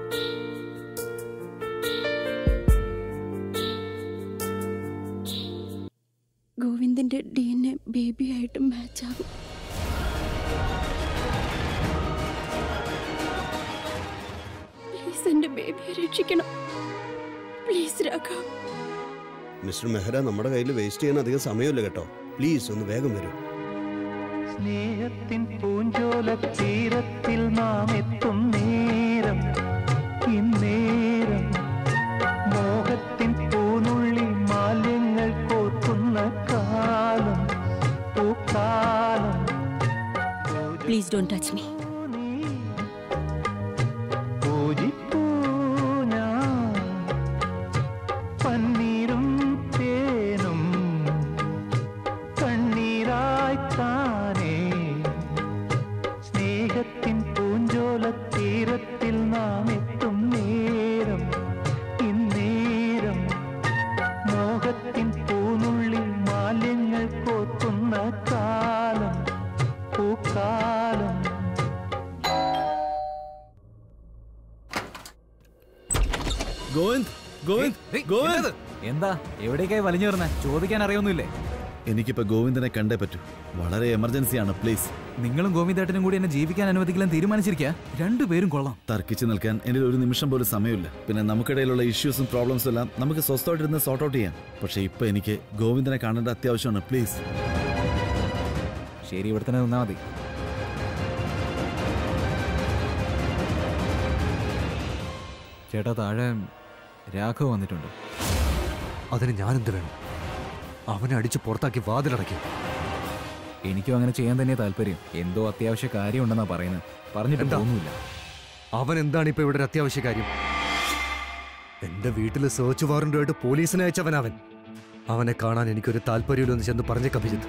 ഗോവിന്ദിന്റെ D N A ബേബിയായിട്ട് match ആകും please എന്റെ ബേബിയെ രക്ഷിക്കണം പ്ലീസ് രാഘവ് മിസ്റ്റർ മെഹ്റ നമ്മുടെ കയ്യിൽ വേസ്റ്റ് ചെയ്യാൻ അധികം സമയമില്ല കേട്ടോ പ്ലീസ് ഒന്ന് വേഗം വരൂ സ്നേഹത്തിൻ പൂഞ്ചോല തീരത്തിൽ നാം എത്തും നേരം ഇന്നേരം മോഹത്തിൻ പൂനുള്ളി മാലിന്യങ്ങൾ കോർക്കുന്ന കാലം പൂക്കാലം പ്ലീസ് ഡോണ്ട് ടച്ച് മീ പൂജിപ്പൂ ഞാൻ പന്നീരും തേനും കണ്ണീരായി താനേ സ്നേഹത്തിൻ പൂഞ്ചോല തീരത്തിൽ നാം എത്തും നേരം ഇന്നേരം മോഹത്തിൻ പൂനുള്ളി മാലിന്യങ്ങൾ കോത്തുന്ന കാലം പൂക്കാലം ഗോവിന്ദ് ഗോവിന്ദ് ഗോവിന്ദ് എന്താ എവിടേക്കായി വലിഞ്ഞു വരുന്നേ ചോദിക്കാൻ അറിയൊന്നുമില്ലേ എനിക്കിപ്പോ ഗോവിന്ദനെ കണ്ടേ പറ്റൂ വളരെ എമർജൻസിയാണ് പ്ലീസ് നിങ്ങളും ഗോവിന്ദേട്ടനും കൂടി എന്നെ ജീവിക്കാൻ അനുവദിക്കില്ലെന്ന് തീരുമാനിച്ചിരിക്കുക രണ്ടുപേരും കൊള്ളാം തർക്കിച്ചു നിൽക്കാൻ എനിക്ക് ഒരു നിമിഷം പോലും സമയമില്ല പിന്നെ നമുക്കിടയിലുള്ള ഇഷ്യൂസും പ്രോബ്ലംസും എല്ലാം നമുക്ക് സ്വസ്ഥമായിട്ടിരുന്ന് സോർട്ട് ഔട്ട് ചെയ്യാം പക്ഷേ ഇപ്പൊ എനിക്ക് ഗോവിന്ദനെ കാണേണ്ട അത്യാവശ്യമാണ് പ്ലീസ് ശരി ഇവിടെ തന്നെ നിന്നാ മതി ചേട്ടാ താഴെ രാഘവ് വന്നിട്ടുണ്ട് അതിന് ഞാനെന്ത് വേണം അവനെ അടിച്ച് പുറത്താക്കി വാതിലടയ്ക്കും എനിക്കും അങ്ങനെ ചെയ്യാൻ തന്നെ താല്പര്യം എന്തോ അത്യാവശ്യ കാര്യമുണ്ടെന്നാ പറയുന്നത് പറഞ്ഞിട്ട് എന്താ? തോന്നുന്നില്ല അവൻ എന്താണ് ഇപ്പൊ ഇവിടെ ഒരു അത്യാവശ്യ കാര്യം എന്റെ വീട്ടിൽ സെർച്ച് വാറന്റുമായിട്ട് പോലീസിനെ അയച്ചവൻ അവൻ അവനെ കാണാൻ എനിക്കൊരു താല്പര്യമില്ലെന്ന് ചെന്ന് പറഞ്ഞ അഭിജിത്ത്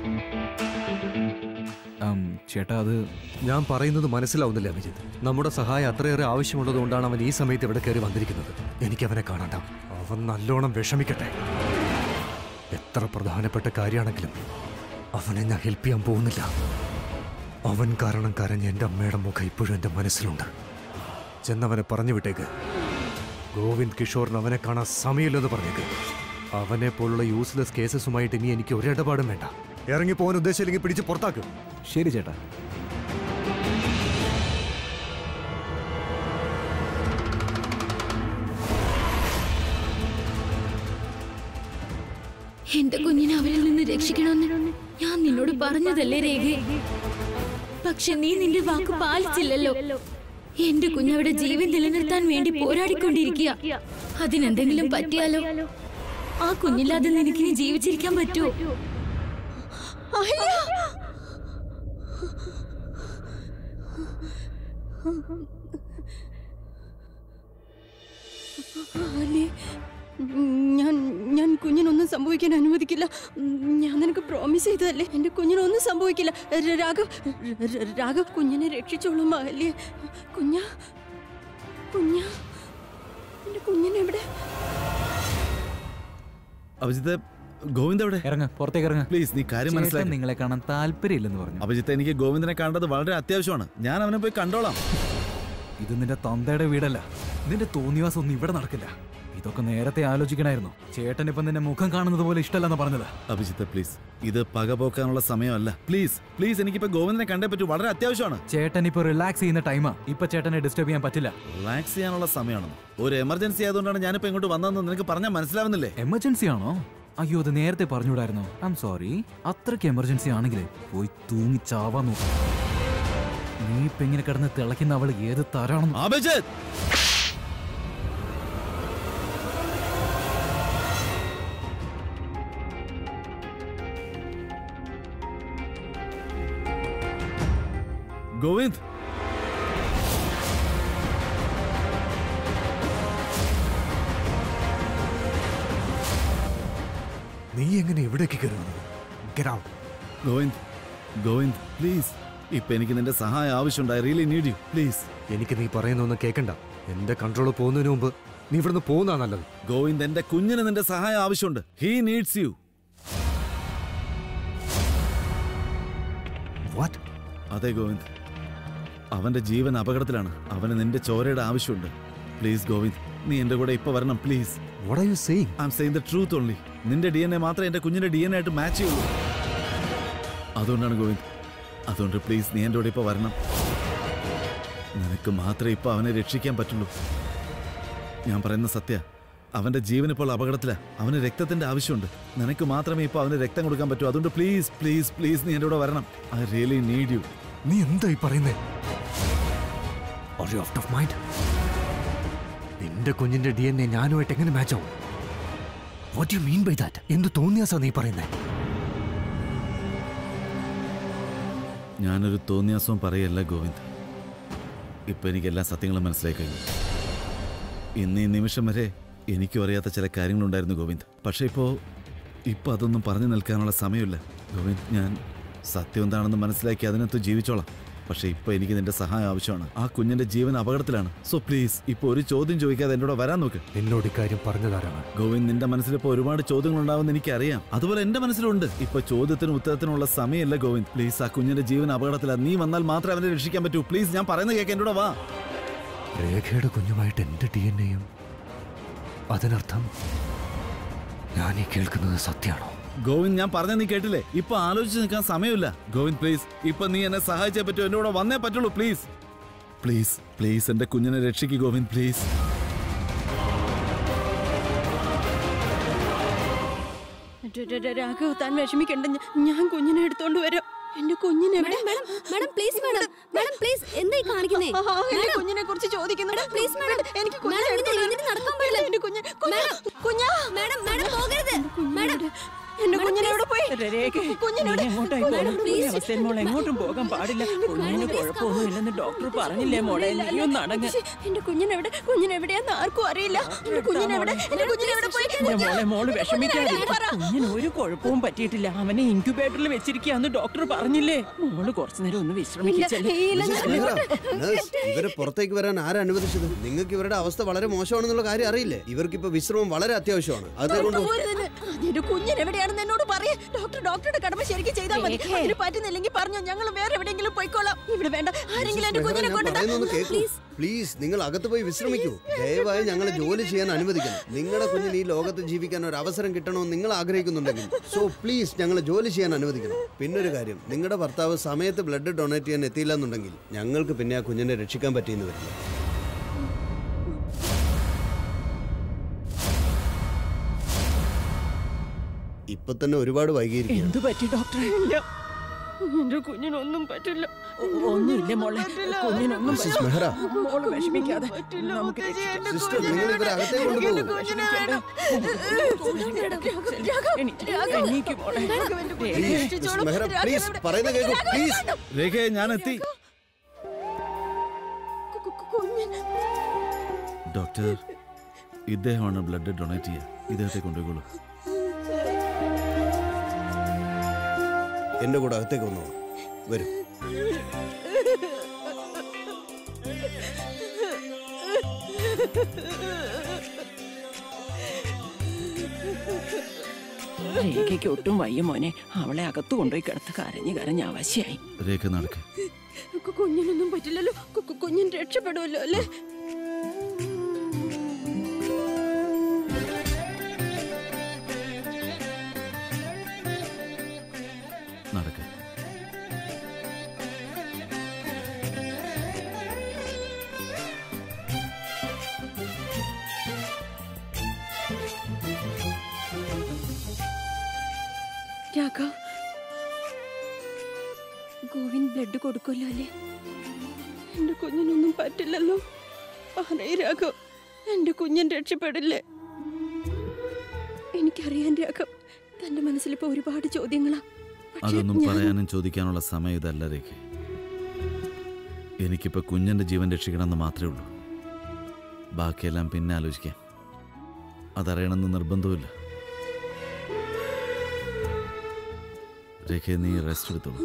ആം, ചേട്ടാ അത് ഞാൻ പറയുന്നത് മനസ്സിലാവുന്നില്ല അഭിജിത്ത് നമ്മുടെ സഹായം അത്രയേറെ ആവശ്യമുള്ളതുകൊണ്ടാണ് അവൻ ഈ സമയത്ത് ഇവിടെ കയറി വന്നിരിക്കുന്നത് എനിക്ക് അവനെ കാണണ്ട അവൻ നല്ലോണം വിഷമിക്കട്ടെ എത്ര പ്രധാനപ്പെട്ട കാര്യമാണെങ്കിലും അവനെ ഞാൻ ഹെൽപ്പ് ചെയ്യാൻ പോകുന്നില്ല അവൻ കാരണം കരഞ്ഞ എൻ്റെ അമ്മയുടെ മുഖം ഇപ്പോഴും എൻ്റെ മനസ്സിലുണ്ട് ചെന്നവനെ പറഞ്ഞു വിട്ടേക്ക് ഗോവിന്ദ് കിഷോറിന് അവനെ കാണാൻ സമയമില്ലെന്ന് പറഞ്ഞേക്ക് അവനെ പോലുള്ള യൂസ്ലെസ് കേസസുമായിട്ട് ഇനി എനിക്ക് ഒരിടപാടും വേണ്ട ഇറങ്ങി പോകാൻ ഉദ്ദേശമില്ലെങ്കിൽ പിടിച്ച് പുറത്താക്കും ശരി ചേട്ടാ എന്റെ കുഞ്ഞിനെ അവരിൽ നിന്ന് രക്ഷിക്കണമെന്ന് ഞാൻ നിന്നോട് പറഞ്ഞതല്ലേ രേഖ പക്ഷെ നീ നിന്റെ വാക്ക് പാലിച്ചില്ലല്ലോ എന്റെ കുഞ്ഞവിടെ ജീവൻ നിലനിർത്താൻ വേണ്ടി പോരാടിക്കൊണ്ടിരിക്കുക അതിനെന്തെങ്കിലും പറ്റിയാലോ ആ കുഞ്ഞില്ലാതെ നിനക്ക് ഇനി ജീവിച്ചിരിക്കാൻ പറ്റുമോ അല്ല അല്ലേ ഞാൻ ഞാൻ കുഞ്ഞിനൊന്നും സംഭവിക്കാൻ അനുവദിക്കില്ല ഞാൻ നിനക്ക് പ്രോമിസ് ചെയ്തതല്ലേ എന്റെ കുഞ്ഞിനൊന്നും സംഭവിക്കില്ല ര- രാഘവ് ര- ര- രാഘവ് കുഞ്ഞിനെ രക്ഷിച്ചോളൂ മഹല്യ കുഞ്ഞ കുഞ്ഞ എന്റെ കുഞ്ഞിനെവിടെ അഭിജിത്ത് ഗോവിന്ദ് എവിടെ ഇറങ്ങ പുറത്തേക്ക് ഇറങ്ങ പ്ലീസ് നീ കാര്യം ചേട്ടൻ മനസ്സിലാക്കി നിങ്ങളെ കാണാൻ താല്പര്യമില്ലെന്ന് പറഞ്ഞു അഭിജിത്ത് എനിക്ക് ഗോവിന്ദനെ കാണേണ്ടത് വളരെ അത്യാവശ്യമാണ് ഞാൻ അവനെ പോയി കണ്ടോളാം ഇത് നിന്റെ തന്തയുടെ വീടല്ല നിന്റെ തോന്നിവാസം ഒന്നും ഇവിടെ നടക്കില്ല ഇതൊക്കെ നേരത്തെ ആലോചിക്കണായിരുന്നു ചേട്ടൻ ഇപ്പൊ നിന്റെ മുഖം കാണുന്നത് പോലെ ഇഷ്ടമല്ലെന്ന് പറഞ്ഞത് അഭിജിത്ത് പ്ലീസ് ഇത് പകപോക്കാനുള്ള സമയമല്ല പ്ലീസ് പ്ലീസ് എനിക്കിപ്പോ ഗോവിന്ദനെ കണ്ടേ പറ്റൂ വളരെ അത്യാവശ്യമാണ് ചേട്ടൻ ഇപ്പൊ റിലാക്സ് ചെയ്യുന്ന ടൈമാ ഇപ്പൊ ചേട്ടനെ ഡിസ്റ്റർബ് ചെയ്യാൻ പറ്റില്ല റിലാക്സ് ചെയ്യാനുള്ള സമയമാണ് ഒരു എമർജൻസി ആയതുകൊണ്ടാണ് ഞാനിപ്പോ ഇങ്ങോട്ട് വന്നതെന്ന് നിനക്ക് പറഞ്ഞാൽ മനസ്സിലാവുന്നില്ലേ എമർജൻസി ആണോ അയ്യോ അത് നേരത്തെ പറഞ്ഞുകൂടായിരുന്നോ ഐ എം സോറി അത്രയ്ക്ക് എമർജൻസി ആണെങ്കിൽ പോയി തൂങ്ങി ചാവാൻ നോക്കും നീ ഇപ്പൊ ഇങ്ങനെ കിടന്ന് തിളയ്ക്കുന്ന അവൾ ഏത് തരാണെന്ന് അഭിജിത്ത് ഗോവിന്ദ് നീ എങ്ങനെ എവിടേക്ക് കയറുന്നത് Get out. Govind Govind please ഇപ്പൊ എനിക്ക് നിന്റെ സഹായം ആവശ്യമുണ്ട് I really need you please എനിക്ക് നീ പറയുന്നൊന്നും കേൾക്കണ്ട എന്റെ കൺട്രോൾ പോകുന്നതിന് മുമ്പ് നീ ഇവിടുന്ന് പോകുന്നതാ നല്ലത് ഗോവിന്ദ് എന്റെ കുഞ്ഞിന് നിന്റെ സഹായം ആവശ്യമുണ്ട് ഹീ നീഡ്സ് യു വാട്ട് അതെ ഗോവിന്ദ് അവന്റെ ജീവൻ അപകടത്തിലാണ് അവന് നിന്റെ ചോരയുടെ ആവശ്യമുണ്ട് പ്ലീസ് ഗോവിന്ദ് നീ എന്റെ കൂടെ ഇപ്പൊ വരണം please what are you saying I am saying the truth only നിന്റെ ഡി എൻ എ മാത്രമേ എന്റെ കുഞ്ഞിന്റെ ഡി എൻ എ ആയിട്ട് മാച്ച് ചെയ്യുള്ളൂ അതുകൊണ്ടാണ് ഗോവിന്ദ് അതുകൊണ്ട് പ്ലീസ് നീ എന്റെ കൂടെ ഇപ്പൊ വരണം നിനക്ക് മാത്രമേ ഇപ്പൊ അവനെ രക്ഷിക്കാൻ പറ്റുള്ളൂ ഞാൻ പറയുന്ന സത്യ അവന്റെ ജീവൻ ഇപ്പോൾ അപകടത്തിലാ അവന് രക്തത്തിന്റെ ആവശ്യമുണ്ട് നിനക്ക് മാത്രമേ ഇപ്പൊ അവന് രക്തം കൊടുക്കാൻ പറ്റൂ അതുകൊണ്ട് പ്ലീസ് പ്ലീസ് പ്ലീസ് നീ എന്റെ കൂടെ വരണം ഐ റിയലി നീഡ് യു നീ എന്താ ഈ പറയുന്നേ ഔട്ട് ഓഫ് മൈൻഡ് നിന്റെ കുഞ്ഞിന്റെ ഡി എൻ എ ഞാനുമായിട്ട് എങ്ങനെ മാച്ച് ആവും what you mean by that എന്ത് തോന്നിയാസാ നീ പറയുന്നേ ഞാനൊരു തോന്നിയാസവും പറയല്ല ഗോവിന്ദ് ഇപ്പൊ എനിക്ക് എല്ലാ സത്യങ്ങളും മനസ്സിലായി കഴിഞ്ഞു ഇന്ന് ഈ നിമിഷം വരെ എനിക്കും അറിയാത്ത ചില കാര്യങ്ങളുണ്ടായിരുന്നു ഗോവിന്ദ് പക്ഷെ ഇപ്പോ ഇപ്പൊ അതൊന്നും പറഞ്ഞു നിൽക്കാനുള്ള സമയമില്ല ഗോവിന്ദ് ഞാൻ സത്യം എന്താണെന്ന് മനസ്സിലാക്കി അതിനകത്ത് ജീവിച്ചോളാം പക്ഷെ ഇപ്പൊ എനിക്ക് നിന്റെ സഹായം ആവശ്യമാണ് ആ കുഞ്ഞിന്റെ ജീവൻ അപകടത്തിലാണ് സോ പ്ലീസ് ഇപ്പൊ ഒരു ചോദ്യം ചോദിക്കാതെ എന്നോട് വരാൻ നോക്ക് എന്നോട് ഇക്കാര്യം പറഞ്ഞതാരാണ് ഗോവിന്ദ് നിന്റെ മനസ്സിൽ ഇപ്പോൾ ഒരുപാട് ചോദ്യങ്ങൾ ഉണ്ടാവുമെന്ന് എനിക്കറിയാം അതുപോലെ എന്റെ മനസ്സിലുണ്ട് ഇപ്പൊ ചോദ്യത്തിനും ഉത്തരത്തിനുള്ള സമയമല്ല ഗോവിന്ദ് പ്ലീസ് ആ കുഞ്ഞിന്റെ ജീവൻ അപകടത്തിലാണ് നീ വന്നാൽ മാത്രമേ അവനെ രക്ഷിക്കാൻ പറ്റൂ പ്ലീസ് ഞാൻ പറയുന്നത് കേൾക്കാൻ എന്നോട് വാ രേഖയുടെ കുഞ്ഞുമായിട്ട് എന്റെ ഡി എൻ എയും അതിനർത്ഥം ഞാൻ ഈ കേൾക്കുന്നത് സത്യമാണോ ഗോവിന്ദ് ഞാൻ പറഞ്ഞ നീ കേട്ടില്ലേ ഇപ്പൊ ആലോചിച്ച് നിൽക്കാൻ സമയമില്ല ഗോവിന്ദ് പ്ലീസ് ഇപ്പൊ നീ എന്നെ സഹായിച്ചേ പറ്റൂ എന്നോട് വന്നേ പറ്റുള്ളൂ പ്ലീസ് പ്ലീസ് പ്ലീസ് എന്റെ കുഞ്ഞിനെ രക്ഷിക്ക് ഗോവിന്ദ് പ്ലീസ് ര- ര- ര- രാഘവ് താൻ വിഷമിക്കണ്ട ഞ- ഞാൻ കുഞ്ഞിനെ എടുത്തോണ്ട് വരാം എന്റെ കുഞ്ഞിനെ എവിടെ? Madam madam please madam madam please എന്തായി കാണിക്കുന്നേ ആ, ആ, എന്റെ മാഡം, കുഞ്ഞിനെ കുറിച്ച് ചോദിക്കുന്നുണ്ട് പ്ലീസ് മാഡം എനിക്ക് കുഞ്ഞിനെ മാഡം, എടുത്തോണ്ട് ഇതിന് ഇതിന് നടക്കാൻ പാടില്ല. എന്റെ കുഞ്ഞ് കുഞ്ഞാ കുഞ്ഞാ മാഡം മാഡം പോകരുത് മാഡം എന്റെ മാഡം, കുഞ്ഞിനെ please. എവിടെ പോയി രേഖ കുഞ്ഞിനോട് നീ എങ്ങോട്ടായി മാഡം, പോകുന്നത്? please. ഈ അവസ്ഥയിൽ മോൾ എങ്ങോട്ടും പോകാൻ പാടില്ല കുഞ്ഞിന് please, കുഴപ്പമൊന്നും ഇല്ലെന്ന് ഡോക്ടർ പറഞ്ഞില്ലേ മോളെ നീ ഒന്ന് അടങ്ങ് ശ്ശെ, എന്റെ കുഞ്ഞിനെവിടെ കുഞ്ഞിനെവിടെയാന്ന് ആർക്കും അറിയില്ല എന്റെ കുഞ്ഞിനെവിടെ എന്റെ കുഞ്ഞിനെവിടെ പോയി എന്റെ മോളെ മോള് വിഷമിക്കാതെ കുഞ്ഞിനെ പറ. കുഞ്ഞിന് ഒരു കുഴപ്പവും പറ്റിയിട്ടില്ല അവനെ ഇൻക്യുബേറ്ററിൽ വെച്ചിരിക്കാന്ന് ഡോക്ടർ പറഞ്ഞില്ലേ മോള് കുറച്ചു നേരം ഒന്ന് വിശ്രമിക്കിച്ചല്ലേ ഇല്ല, മിസ്സസ് മെഹ്റ, നഴ്സ്, ഇവരെ പുറത്തേക്ക് വരാൻ ആരാ അനുവദിച്ചത് നിങ്ങൾക്ക് ഇവരുടെ അവസ്ഥ വളരെ മോശമാണെന്നുള്ള കാര്യം അറിയില്ലേ ഇവർക്കിപ്പോ വിശ്രമം വളരെ അത്യാവശ്യമാണ് അതുകൊണ്ട് പോരുതെന്ന്. അതിന്റെ കുഞ്ഞിനെവിടെയാണെന്ന് എന്നോട് പറയേ ഡോക്ടർ ഡോക്ടറുടെ കടമ ശരിക്കും ചെയ്താൽ മതി അതിന് പറ്റുന്നില്ലെങ്കിൽ പറഞ്ഞോ ഞങ്ങൾ വേറെ എവിടെയെങ്കിലും പോയിക്കോളാം ഇവിടെ വേണ്ട ആരെങ്കിലും എന്റെ മെഹ്റ, കുഞ്ഞിനെ ഞാൻ കൊണ്ടുതാ. പറയുന്നൊന്ന് കേൾക്കൂ പ്ലീസ് നിങ്ങൾ അകത്ത് പോയി വിശ്രമിക്കൂ ദയവായി ഞങ്ങളെ ജോലി ചെയ്യാൻ അനുവദിക്കണം നിങ്ങളുടെ കുഞ്ഞിന് ഈ ലോകത്ത് ജീവിക്കാൻ ഒരു അവസരം കിട്ടണമെന്ന് നിങ്ങൾ ആഗ്രഹിക്കുന്നുണ്ടെങ്കിൽ സോ പ്ലീസ് ഞങ്ങളെ ജോലി ചെയ്യാൻ അനുവദിക്കണം പിന്നൊരു കാര്യം നിങ്ങളുടെ ഭർത്താവ് സമയത്ത് ബ്ലഡ് ഡൊണേറ്റ് ചെയ്യാൻ എത്തിയില്ല എന്നുണ്ടെങ്കിൽ ഞങ്ങൾക്ക് പിന്നെ ആ കുഞ്ഞിനെ രക്ഷിക്കാൻ പറ്റിയെന്ന് വരില്ല ഇപ്പൊ തന്നെ ഒരുപാട് വൈകിയിരിക്കുകയാണ് എന്തു പറ്റി ഡോക്ടർ ഇല്ല. എന്റെ കുഞ്ഞിനൊന്നും പറ്റില്ല ഒന്നുമില്ല മോളെ കുഞ്ഞിനൊന്നും മിസ്സസ് മെഹ്റ മോള് വിഷമിക്കാതെ പറ്റില്ല, നമുക്ക് മുത്തശ്ശി, എന്റെ സിസ്റ്റർ കുഞ്ഞിനെ നിങ്ങൾ ഇവരെ അകത്തേക്ക് എനിക്ക് എന്റെ കൊണ്ടുപോകും കുഞ്ഞിനെ വേണം. എണീറ്റ് എണീക്ക് മോളെ രാഘവന്റെ കുഞ്ഞിനെ പ്ലീസ് രക്ഷിച്ചോളൂ. മെഹ്റ രാഘവൻ പ്ലീസ് എവിടെ? പറയുന്ന കേൾക്കൂ പ്ലീസ് രേഖയെ ഞാൻ എത്തി കു- കു- കുഞ്ഞിനെ ഡോക്ടർ ഇദ്ദേഹമാണ് ബ്ലഡ് ഡൊണേറ്റ് ചെയ്യുക ഇദ്ദേഹത്തെ കൊണ്ടുപോയിക്കോളൂ എന്റെ കൂടെ അകത്തേക്ക് വന്നോ വരൂ രേഖയ്ക്ക് ഒട്ടും വയ്യ മോനെ അവളെ അകത്ത് കൊണ്ടുപോയി കിടത്ത് കരഞ്ഞ് കരഞ്ഞ് അവശയായി രേഖ നടക്ക് കു- കുഞ്ഞിനൊന്നും പറ്റില്ലല്ലോ കു- കു- കുഞ്ഞിന് രക്ഷപ്പെടുമല്ലോ അല്ലേ നടക്ക് രാഘവ് ഗോവിന്ദ് ബ്ലഡ് കൊടുക്കുമല്ലോ അല്ലേ എന്റെ കുഞ്ഞിനൊന്നും പറ്റില്ലല്ലോ പറയ് രാഘവ് എന്റെ കുഞ്ഞൻ രക്ഷപ്പെടില്ലേ എനിക്കറിയാൻ രാഘവ് തന്റെ മനസ്സിലിപ്പോ ഒരുപാട് ചോദ്യങ്ങളാ പക്ഷേ അതൊന്നും ഞാൻ- പറയാനും ചോദിക്കാനുള്ള സമയം ഇതല്ല രേഖ എനിക്കിപ്പോ കുഞ്ഞിന്റെ ജീവൻ രക്ഷിക്കണമെന്ന് മാത്രമേ ഉള്ളൂ ബാക്കിയെല്ലാം പിന്നെ ആലോചിക്കാം അതറിയണമെന്ന് നിർബന്ധവുമില്ല രേഖ നീ റെസ്റ്റ് എടുത്തോളൂ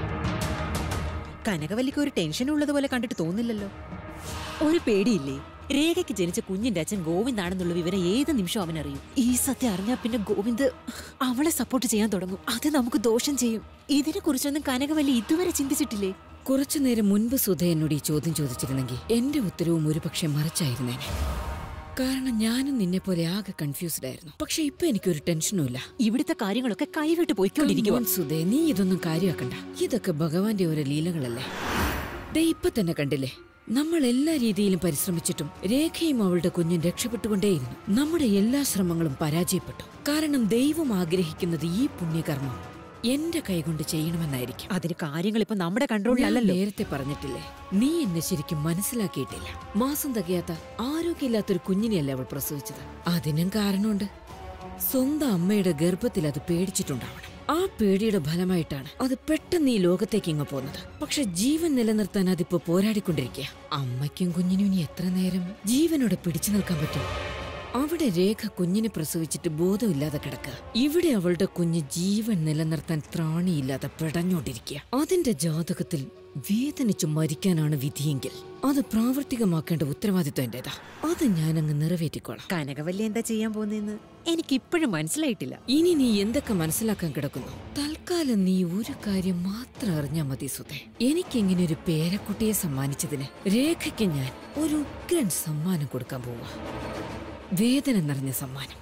കനകവല്ലിക്ക് ഒരു ടെൻഷൻ ഉള്ളതുപോലെ കണ്ടിട്ട് തോന്നില്ലല്ലോ ഒരു പേടിയില്ലേ രേഖയ്ക്ക് ജനിച്ച കുഞ്ഞിന്റെ അച്ഛൻ ഗോവിന്ദാണെന്നുള്ള വിവരം ഏത് നിമിഷം അവൻ അറിയും ഈ സത്യം അറിഞ്ഞാൽ പിന്നെ ഗോവിന്ദ് അവളെ സപ്പോർട്ട് ചെയ്യാൻ തുടങ്ങും അത് നമുക്ക് ദോഷം ചെയ്യും ഇതിനെ കുറിച്ചൊന്നും കനകവല്ലി ഇതുവരെ ചിന്തിച്ചിട്ടില്ലേ കുറച്ചു നേരം മുൻപ് സുധ എന്നോട് ഈ ചോദ്യം ചോദിച്ചിരുന്നെങ്കിൽ എന്റെ ഉത്തരവും ഒരുപക്ഷെ മറിച്ചായിരുന്നേനെ കാരണം ഞാനും നിന്നെ പോലെ ആകെ കൺഫ്യൂസ്ഡ് ആയിരുന്നു പക്ഷെ ഇപ്പൊ എനിക്കൊരു ടെൻഷനും ഇല്ല ഇവിടുത്തെ കാര്യങ്ങളൊക്കെ കൈവിട്ട് പോയിക്കൊണ്ടിരിക്കുക Come on, സുധേ നീ ഇതൊന്നും കാര്യമാക്കണ്ട ഇതൊക്കെ ഭഗവാന്റെ ഓരോ ലീലകളല്ലേ ദേ ഇപ്പൊ തന്നെ കണ്ടില്ലേ നമ്മൾ എല്ലാ രീതിയിലും പരിശ്രമിച്ചിട്ടും രേഖയും അവളുടെ കുഞ്ഞും രക്ഷപ്പെട്ടുകൊണ്ടേയിരുന്നു നമ്മുടെ എല്ലാ ശ്രമങ്ങളും പരാജയപ്പെട്ടു കാരണം ദൈവം ആഗ്രഹിക്കുന്നത് ഈ പുണ്യകർമ്മം എന്റെ കൈകൊണ്ട് ചെയ്യണമെന്നായിരിക്കും അതിന് കാര്യങ്ങൾ ഇപ്പൊ നമ്മുടെ ഞാൻ കൺട്രോളിലല്ലല്ലോ നേരത്തെ പറഞ്ഞിട്ടില്ലേ നീ എന്നെ ശരിക്കും മനസ്സിലാക്കിയിട്ടില്ല മാസം തികയാത്ത ആരോഗ്യമില്ലാത്തൊരു കുഞ്ഞിനെയല്ലേ അവൾ പ്രസവിച്ചത് അതിനും കാരണമുണ്ട് സ്വന്തം അമ്മയുടെ ഗർഭത്തിൽ അത് പേടിച്ചിട്ടുണ്ടാവണം ആ പേടിയുടെ ഫലമായിട്ടാണ് അത് പെട്ടെന്ന് ഈ ലോകത്തേക്ക് ഇങ്ങ് പോകുന്നത് പക്ഷെ ജീവൻ നിലനിർത്താൻ അതിപ്പോ പോരാടിക്കൊണ്ടിരിക്കുക അമ്മയ്ക്കും കുഞ്ഞിനും ഇനി എത്ര നേരം ജീവനോടെ പിടിച്ചു നിൽക്കാൻ പറ്റും അവിടെ രേഖ കുഞ്ഞിനെ പ്രസവിച്ചിട്ട് ബോധമില്ലാതെ കിടക്കുക ഇവിടെ അവളുടെ കുഞ്ഞ് ജീവൻ നിലനിർത്താൻ ത്രാണിയില്ലാതെ പിടഞ്ഞോണ്ടിരിക്കുക അതിന്റെ ജാതകത്തിൽ വേദനിച്ചു മരിക്കാനാണ് വിധിയെങ്കിൽ അത് പ്രാവർത്തികമാക്കേണ്ട ഉത്തരവാദിത്വം എന്റേതാ അത് ഞാൻ അങ്ങ് നിറവേറ്റിക്കോളാം കനകവല്ലി എന്താ ചെയ്യാൻ പോകുന്നതെന്ന് എനിക്ക് ഇപ്പോഴും മനസ്സിലായിട്ടില്ല ഇനി നീ എന്തൊക്കെ മനസ്സിലാക്കാൻ കിടക്കുന്നു തൽക്കാലം നീ ഒരു കാര്യം മാത്രം അറിഞ്ഞാ മതി സുധേ എനിക്കിങ്ങനെ ഒരു പേരക്കുട്ടിയെ സമ്മാനിച്ചതിന് രേഖയ്ക്ക് ഞാൻ ഒരു ഉഗ്രൻ സമ്മാനം കൊടുക്കാൻ പോവാ വേദന നിറഞ്ഞ സമ്മാനം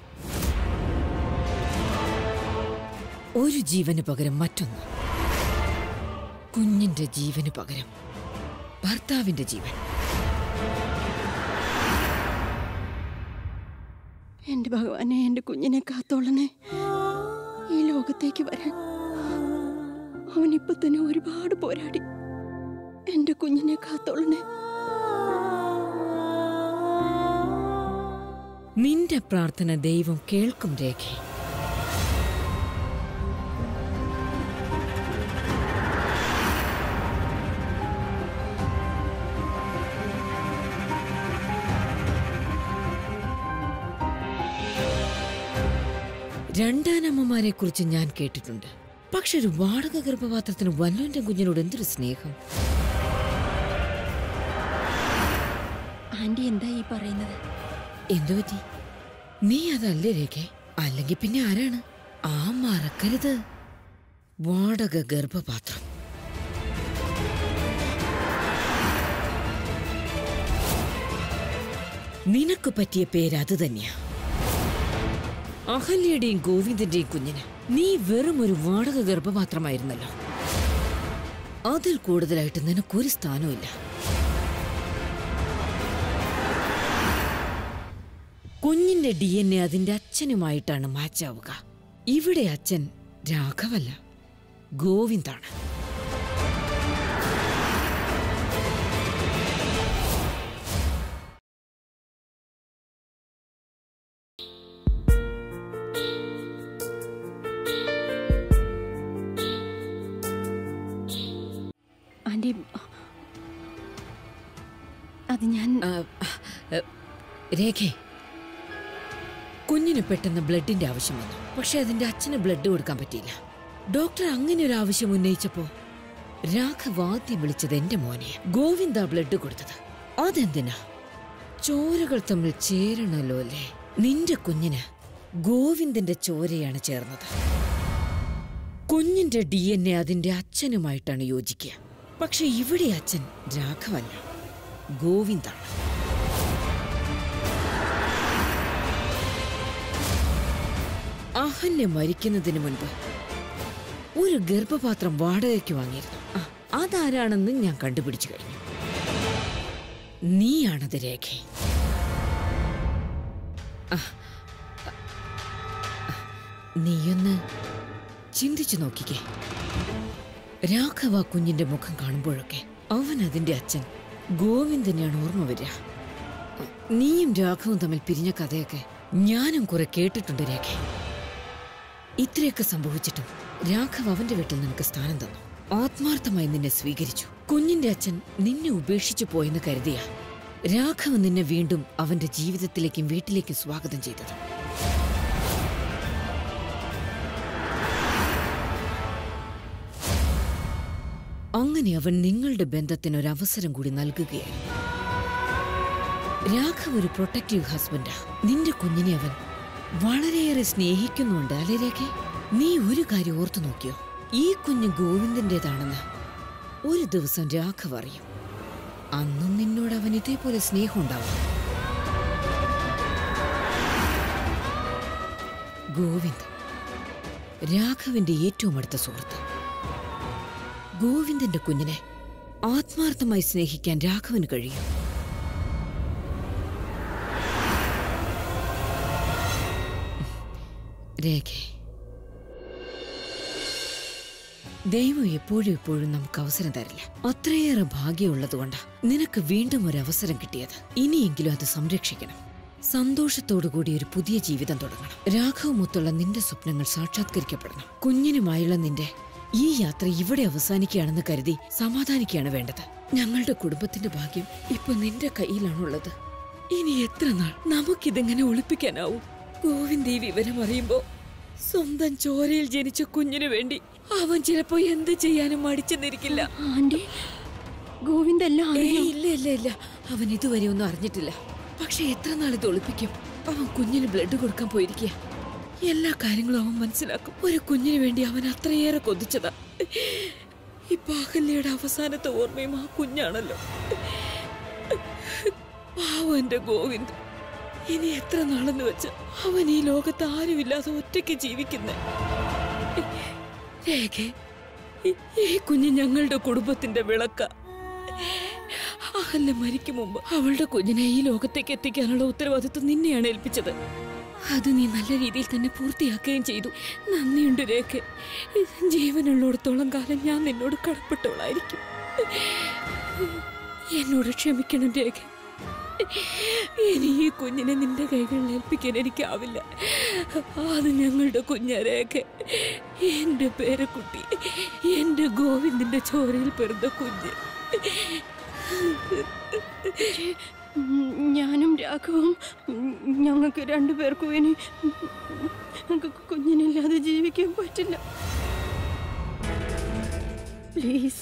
ഒരു ജീവന് പകരം മറ്റൊന്ന് കുഞ്ഞിന്റെ ജീവന് പകരം ഭർത്താവിന്റെ ജീവൻ എന്റെ ഭഗവാനെ എന്റെ കുഞ്ഞിനെ കാത്തോളണേ ഈ ലോകത്തേക്ക് വരാൻ അവൻ ഇപ്പൊ തന്നെ ഒരുപാട് പോരാടി എന്റെ കുഞ്ഞിനെ കാത്തോളണേ നിന്റെ പ്രാർത്ഥന ദൈവം കേൾക്കും രേഖ രണ്ടാനമ്മമാരെ കുറിച്ച് ഞാൻ കേട്ടിട്ടുണ്ട് പക്ഷെ ഒരു വാടക ഗർഭപാത്രത്തിന് വല്ലോന്റെ കുഞ്ഞിനോട് എന്തൊരു സ്നേഹം ആന്റി എന്താ ഈ പറയുന്നത് എന്തു പറ്റി നീ അതല്ലേ രേഖ അല്ലെങ്കിൽ പിന്നെ ആരാണ് ആ മറക്കരുത് വാടക ഗർഭപാത്രം നിനക്ക് പറ്റിയ പേര് അത് തന്നെയാ അഹല്യയുടെയും ഗോവിന്ദന്റെയും കുഞ്ഞിന് നീ വെറും ഒരു വാടക ഗർഭപാത്രമായിരുന്നല്ലോ അതിൽ കൂടുതലായിട്ട് നിനക്കൊരു സ്ഥാനമില്ല കുഞ്ഞിന്റെ ഡി എൻ എ അതിന്റെ അച്ഛനുമായിട്ടാണ് മാച്ച് ആവുക ഇവിടെ അച്ഛൻ രാഘവല്ല ഗോവിന്ദാണ് ആന്റി അത് ഞാൻ രേഖേ കുഞ്ഞിന് പെട്ടെന്ന് ബ്ലഡിന്റെ ആവശ്യം വന്നു പക്ഷെ അതിന്റെ അച്ഛന് ബ്ലഡ് കൊടുക്കാൻ പറ്റിയില്ല ഡോക്ടർ അങ്ങനെ ഒരു ആവശ്യം ഉന്നയിച്ചപ്പോ രാഘവ് ആദ്യം വിളിച്ചത് എന്റെ മോനെ ഗോവിന്ദ ബ്ലഡ് കൊടുത്തത് അതെന്തിനാ ചോരകൾ തമ്മിൽ ചേരണല്ലോ അല്ലേ നിന്റെ കുഞ്ഞിന് ഗോവിന്ദന്റെ ചോരയാണ് ചേർന്നത് കുഞ്ഞിന്റെ ഡി എൻ എ അതിന്റെ അച്ഛനുമായിട്ടാണ് യോജിക്കുക പക്ഷെ ഇവിടെ അച്ഛൻ രാഘവല്ല ഗോവിന്ദാണ് അഹല്യ മരിക്കുന്നതിന് മുൻപ് ഒരു ഗർഭപാത്രം വാടകയ്ക്ക് വാങ്ങിയിരുന്നു ആ, അതാരാണെന്ന് ഞാൻ കണ്ടുപിടിച്ചു കഴിഞ്ഞു നീയാണത് രേഖ ആ, ആ, നീയൊന്ന് ചിന്തിച്ചു നോക്കിക്കേ രാഘവ ആ കുഞ്ഞിന്റെ മുഖം കാണുമ്പോഴൊക്കെ അവൻ അതിന്റെ അച്ഛൻ ഗോവിന്ദനെയാണ് ഓർമ്മ വരിക നീയും രാഘവും തമ്മിൽ പിരിഞ്ഞ കഥയൊക്കെ ഞാനും കുറെ കേട്ടിട്ടുണ്ട് രേഖ ഇത്രയൊക്കെ സംഭവിച്ചിട്ടും രാഘവ് അവന്റെ വീട്ടിൽ നിനക്ക് സ്ഥാനം തന്നു ആത്മാർത്ഥമായി നിന്നെ സ്വീകരിച്ചു കുഞ്ഞിന്റെ അച്ഛൻ നിന്നെ ഉപേക്ഷിച്ചു പോയെന്ന് കരുതിയ രാഘവ് നിന്നെ വീണ്ടും അവന്റെ ജീവിതത്തിലേക്കും വീട്ടിലേക്കും സ്വാഗതം ചെയ്തത് അങ്ങനെ അവൻ നിങ്ങളുടെ ബന്ധത്തിന് ഒരു അവസരം കൂടി നൽകുകയായി രാഘവ് ഒരു പ്രൊട്ടക്റ്റീവ് ഹസ്ബൻഡാ നിന്റെ കുഞ്ഞിനെ അവൻ വളരെയേറെ സ്നേഹിക്കുന്നുണ്ട് അല്ലേ രേഖ നീ ഒരു കാര്യം ഓർത്തു നോക്കിയോ ഈ കുഞ്ഞ് ഗോവിന്ദന്റേതാണെന്ന് ഒരു ദിവസം രാഘവ് അറിയും അന്നും നിന്നോട് അവൻ ഇതേപോലെ സ്നേഹം ഉണ്ടാവും ഗോവിന്ദ് രാഘവിന്റെ ഏറ്റവും അടുത്ത സുഹൃത്ത് ഗോവിന്ദന്റെ കുഞ്ഞിനെ ആത്മാർത്ഥമായി സ്നേഹിക്കാൻ രാഘവന് കഴിയും രേഖ ദൈവം എപ്പോഴും എപ്പോഴും നമുക്ക് അവസരം തരില്ല അത്രയേറെ ഭാഗ്യമുള്ളതുകൊണ്ടാ നിനക്ക് വീണ്ടും ഒരു അവസരം കിട്ടിയത് ഇനിയെങ്കിലും അത് സംരക്ഷിക്കണം സന്തോഷത്തോടുകൂടി ഒരു പുതിയ ജീവിതം തുടങ്ങണം രാഘവമൊത്തുള്ള നിന്റെ സ്വപ്നങ്ങൾ സാക്ഷാത്കരിക്കപ്പെടണം കുഞ്ഞിനുമായുള്ള നിന്റെ ഈ യാത്ര ഇവിടെ അവസാനിക്കുകയാണെന്ന് കരുതി സമാധാനിക്കുകയാണ് വേണ്ടത് ഞങ്ങളുടെ കുടുംബത്തിന്റെ ഭാഗ്യം ഇപ്പൊ നിന്റെ കയ്യിലാണുള്ളത് ഇനി എത്ര നാൾ നമുക്കിതെങ്ങനെ ഒളിപ്പിക്കാനാവും ഗോവിന്ദ് ഈ വിവരം അറിയുമ്പോ സ്വന്തം ചോരയിൽ ജനിച്ച കുഞ്ഞിനു വേണ്ടി അവൻ ചിലപ്പോ എന്ത് ചെയ്യാനും മടിച്ചു നിൽക്കില്ല ആന്റി ഗോവിന്ദ് എല്ലാം ഏയ്, ഇല്ല ഇല്ല ഇല്ല അവൻ ഇതുവരെ ഒന്നും അറിഞ്ഞിട്ടില്ല പക്ഷെ എത്ര നാൾ ഇത് ഒളിപ്പിക്കും അവൻ കുഞ്ഞിന് ബ്ലഡ് കൊടുക്കാൻ പോയിരിക്കുക എല്ലാ കാര്യങ്ങളും അവൻ മനസ്സിലാക്കും ഒരു കുഞ്ഞിന് വേണ്ടി അവൻ അത്രയേറെ കൊതിച്ചതാ ഇപ്പൊ അഹല്യയുടെ അവസാനത്തെ ഓർമ്മയും ആ കുഞ്ഞാണല്ലോ പാവം എന്റെ ഗോവിന്ദ് ഇനി എത്ര നാളെന്ന് വെച്ച് അവൻ ഈ ലോകത്ത് ആരുമില്ലാതെ ഒറ്റയ്ക്ക് ജീവിക്കുന്നേ രേഖ ഈ- ഈ കുഞ്ഞ് ഞങ്ങളുടെ കുടുംബത്തിന്റെ വിളക്ക അഹല്യ മരിക്കും മുമ്പ് അവളുടെ കുഞ്ഞിനെ ഈ ലോകത്തേക്ക് എത്തിക്കാനുള്ള ഉത്തരവാദിത്വം നിന്നെയാണ് ഏൽപ്പിച്ചത് അത് നീ നല്ല രീതിയിൽ തന്നെ പൂർത്തിയാക്കുകയും ചെയ്തു നന്ദിയുണ്ട് രേഖ ജീവനുള്ളിടത്തോളം കാലം ഞാൻ നിന്നോട് കടപ്പെട്ടവളായിരിക്കും എന്നോട് ക്ഷമിക്കണം രേഖ ഇനി ഈ കുഞ്ഞിനെ നിന്റെ കൈകളിൽ ഏൽപ്പിക്കാൻ എനിക്കാവില്ല അത് ഞങ്ങളുടെ കുഞ്ഞ രേഖ എന്റെ പേരക്കുട്ടി എന്റെ ഗോവിന്ദിന്റെ ചോരയിൽ പിറന്ന കുഞ്ഞ് ഉം, ഞാനും രാഘവും ഉം, ഞങ്ങൾക്ക് രണ്ടുപേർക്കും ഇനി കു- കുഞ്ഞിനില്ലാതെ ജീവിക്കാൻ പറ്റില്ല പ്ലീസ്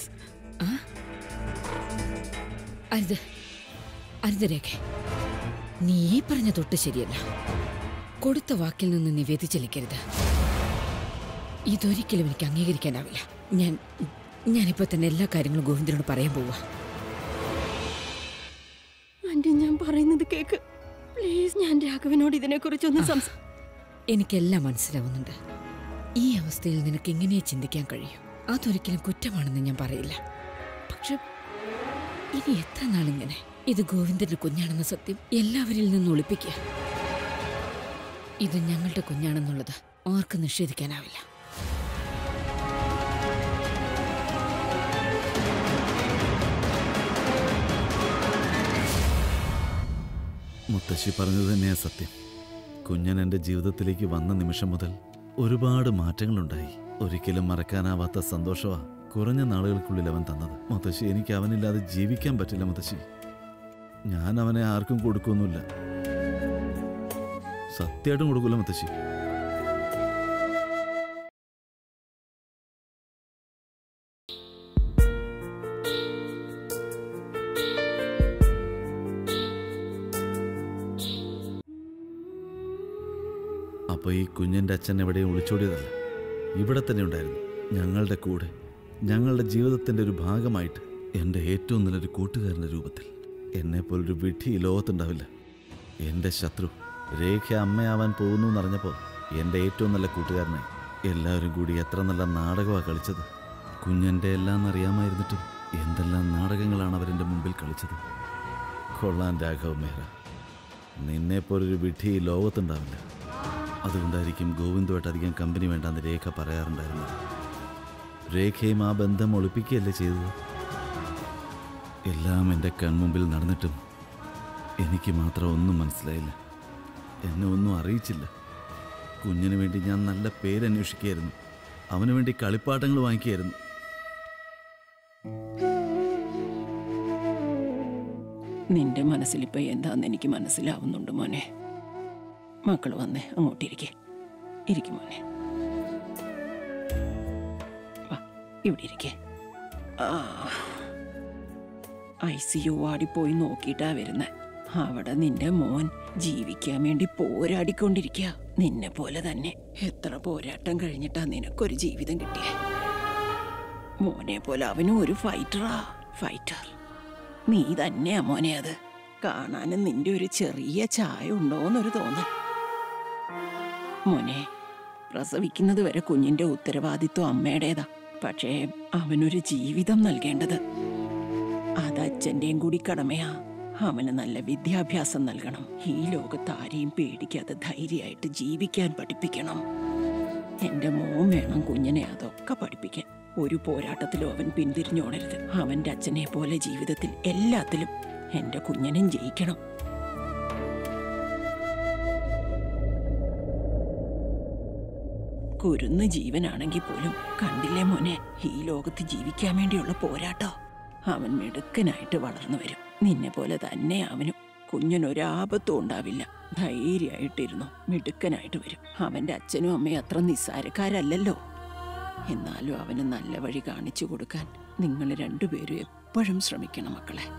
അരുത് അരുത് രേഖ നീ ഈ പറഞ്ഞ തൊട്ട് ശരിയല്ല കൊടുത്ത വാക്കിൽ നിന്ന് നീ വ്യതിചലിക്കരുത് ഇതൊരിക്കലും എനിക്ക് അംഗീകരിക്കാനാവില്ല ഞാൻ ഞാനിപ്പോ തന്നെ എല്ലാ കാര്യങ്ങളും ഗോവിന്ദനോട് പറയാൻ പോവാ ആന്റി ഞാൻ പറയുന്നത് കേക്ക് പ്ലീസ് ഞാൻ രാഘവനോട് ഇതിനെക്കുറിച്ചൊന്ന് സംസാ എനിക്കെല്ലാം മനസ്സിലാവുന്നുണ്ട് ഈ അവസ്ഥയിൽ നിനക്ക് എങ്ങനെ ചിന്തിക്കാൻ കഴിയും അതൊരിക്കലും കുറ്റമാണെന്ന് ഞാൻ പറയില്ല പക്ഷെ ഇനി എത്ര നാളിങ്ങനെ ഇത് ഗോവിന്ദന്റെ കുഞ്ഞാണെന്ന സത്യം എല്ലാവരിൽ നിന്നും ഒളിപ്പിക്കുക ഇത് ഞങ്ങളുടെ കുഞ്ഞാണെന്നുള്ളത് ആർക്കും നിഷേധിക്കാനാവില്ല മുത്തശ്ശി പറഞ്ഞത് തന്നെയാ സത്യം കുഞ്ഞൻ എൻ്റെ ജീവിതത്തിലേക്ക് വന്ന നിമിഷം മുതൽ ഒരുപാട് മാറ്റങ്ങളുണ്ടായി ഒരിക്കലും മറക്കാനാവാത്ത സന്തോഷമാ കുറഞ്ഞ നാളുകൾക്കുള്ളിൽ അവൻ തന്നത് മുത്തശ്ശി എനിക്ക് അവനില്ലാതെ ജീവിക്കാൻ പറ്റില്ല മുത്തശ്ശി ഞാൻ അവനെ ആർക്കും കൊടുക്കൊന്നുമില്ല സത്യമായിട്ടും കൊടുക്കൂല മുത്തശ്ശി അപ്പോൾ ഈ കുഞ്ഞിൻ്റെ അച്ഛൻ എവിടെയും ഒളിച്ചോടിയതല്ല ഇവിടെ തന്നെ ഉണ്ടായിരുന്നു ഞങ്ങളുടെ കൂടെ ഞങ്ങളുടെ ജീവിതത്തിൻ്റെ ഒരു ഭാഗമായിട്ട് എൻ്റെ ഏറ്റവും നല്ലൊരു കൂട്ടുകാരൻ്റെ രൂപത്തിൽ എന്നെപ്പോലൊരു വിഡ്ഢി ഈ ലോകത്തുണ്ടാവില്ല എൻ്റെ ശത്രു രേഖ അമ്മയാവാൻ പോകുന്നു എന്നറിഞ്ഞപ്പോൾ എൻ്റെ ഏറ്റവും നല്ല കൂട്ടുകാരനായി എല്ലാവരും കൂടി എത്ര നല്ല നാടകമാണ് കളിച്ചത് കുഞ്ഞൻ്റെ എല്ലാം അറിയാമായിരുന്നിട്ടും എന്തെല്ലാം നാടകങ്ങളാണ് അവരെൻ്റെ മുമ്പിൽ കളിച്ചത് കൊള്ളാൻ രാഘവ് മേഹ്റ നിന്നെപ്പോലൊരു വിഡ്ഢി ഈ ലോകത്തുണ്ടാവില്ല അതുകൊണ്ടായിരിക്കും ഗോവിന്ദുമായിട്ട് അധികം കമ്പനി വേണ്ടാന്ന് രേഖ പറയാറുണ്ടായിരുന്നത് രേഖയും ആ ബന്ധം ഒളിപ്പിക്കുകയല്ലേ ചെയ്തത് എല്ലാം എൻ്റെ കൺമുമ്പിൽ നടന്നിട്ടും എനിക്ക് മാത്രം ഒന്നും മനസ്സിലായില്ല എന്നെ ഒന്നും അറിയിച്ചില്ല കുഞ്ഞിന് വേണ്ടി ഞാൻ നല്ല പേരന്വേഷിക്കുകയായിരുന്നു അവന് വേണ്ടി കളിപ്പാട്ടങ്ങൾ വാങ്ങിക്കുകയായിരുന്നു നിന്റെ മനസ്സിലിപ്പോ എന്താന്ന് എനിക്ക് മനസ്സിലാവുന്നുണ്ട് മോനെ മക്കൾ വന്നേ അങ്ങോട്ടിരിക്കെ ഇരിക്കും മോനെ വാ ഇവിടെ ഇരിക്കെ ഐ സി യു വാർഡിൽ പോയി നോക്കിയിട്ടാ വരുന്നേ അവിടെ നിന്റെ മോൻ ജീവിക്കാൻ വേണ്ടി പോരാടിക്കൊണ്ടിരിക്കുക നിന്നെ പോലെ തന്നെ എത്ര പോരാട്ടം കഴിഞ്ഞിട്ടാ നിനക്കൊരു ജീവിതം കിട്ടിയേ മോനെ പോലെ അവനും ഒരു ഫൈറ്ററാ ഫൈറ്റർ നീ തന്നെയാ മോനെ അത് കാണാനും നിന്റെ ഒരു ചെറിയ ചായ ഉണ്ടോന്നൊരു തോന്നൽ മോനെ പ്രസവിക്കുന്നത് വരെ കുഞ്ഞിന്റെ ഉത്തരവാദിത്വം അമ്മയുടേതാ പക്ഷേ അവനൊരു ജീവിതം നൽകേണ്ടത് അത് അച്ഛന്റെയും കൂടി കടമയാ അവന് നല്ല വിദ്യാഭ്യാസം നൽകണം ഈ ലോകത്ത് ആരെയും പേടിക്കാതെ ധൈര്യമായിട്ട് ജീവിക്കാൻ പഠിപ്പിക്കണം എന്റെ മോൻ വേണം കുഞ്ഞിനെ അതൊക്കെ പഠിപ്പിക്കാൻ ഒരു പോരാട്ടത്തിലും അവൻ പിന്തിരിഞ്ഞോടരുത് അവന്റെ അച്ഛനെ പോലെ ജീവിതത്തിൽ എല്ലാത്തിലും എന്റെ കുഞ്ഞനും ജയിക്കണം കുരുന്ന് ജീവനാണെങ്കിൽ പോലും കണ്ടില്ലേ മോനെ ഈ ലോകത്ത് ജീവിക്കാൻ വേണ്ടിയുള്ള പോരാട്ടോ അവൻ മിടുക്കനായിട്ട് വളർന്നു വരും നിന്നെ പോലെ തന്നെ അവനും കുഞ്ഞിനൊരാപത്തും ഉണ്ടാവില്ല ധൈര്യമായിട്ടിരുന്നു മിടുക്കനായിട്ട് വരും അവന്റെ അച്ഛനും അമ്മയും അത്ര നിസ്സാരക്കാരല്ലല്ലോ എന്നാലും അവന് നല്ല വഴി കാണിച്ചു കൊടുക്കാൻ നിങ്ങൾ രണ്ടുപേരും എപ്പോഴും ശ്രമിക്കണം മക്കളെ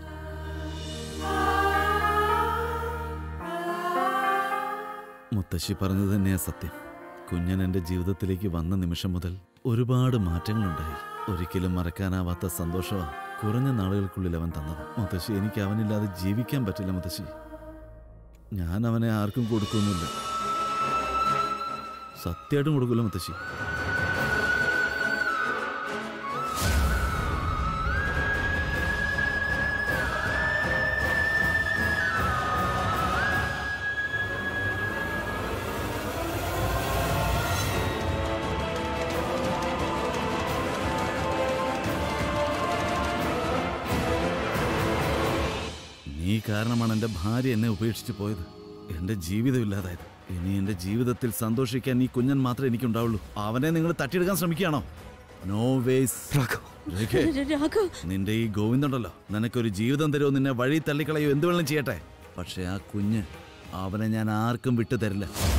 മുത്തശ്ശി പറഞ്ഞത് തന്നെയാ സത്യം കുഞ്ഞൻ എൻ്റെ ജീവിതത്തിലേക്ക് വന്ന നിമിഷം മുതൽ ഒരുപാട് മാറ്റങ്ങളുണ്ടായി ഒരിക്കലും മറക്കാനാവാത്ത സന്തോഷമാ കുറഞ്ഞ നാളുകൾക്കുള്ളിൽ അവൻ തന്നത് മുത്തശ്ശി എനിക്ക് അവനില്ലാതെ ജീവിക്കാൻ പറ്റില്ല മുത്തശ്ശി ഞാൻ അവനെ ആർക്കും കൊടുക്കൊന്നുമില്ല സത്യമായിട്ടും കൊടുക്കില്ല മുത്തശ്ശി നീ കാരണമാണ് എൻ്റെ ഭാര്യ എന്നെ ഉപേക്ഷിച്ച് പോയത് എൻ്റെ ജീവിതം ഇല്ലാതായത് ഇനി എൻ്റെ ജീവിതത്തിൽ സന്തോഷിക്കാൻ ഈ കുഞ്ഞൻ മാത്രമേ എനിക്കുണ്ടാവുള്ളൂ അവനെ നിങ്ങൾ തട്ടിയെടുക്കാൻ ശ്രമിക്കുകയാണോ നോ വേസ് രേഖേ, രാഘവ് നിന്റെ ഈ ഗോവിന്ദുണ്ടല്ലോ നിനക്കൊരു ജീവിതം തരുമോ നിന്നെ വഴി തള്ളിക്കളയോ എന്ത് വേണം ചെയ്യട്ടെ പക്ഷെ ആ കുഞ്ഞ് അവനെ ഞാൻ ആർക്കും വിട്ടു തരില്ല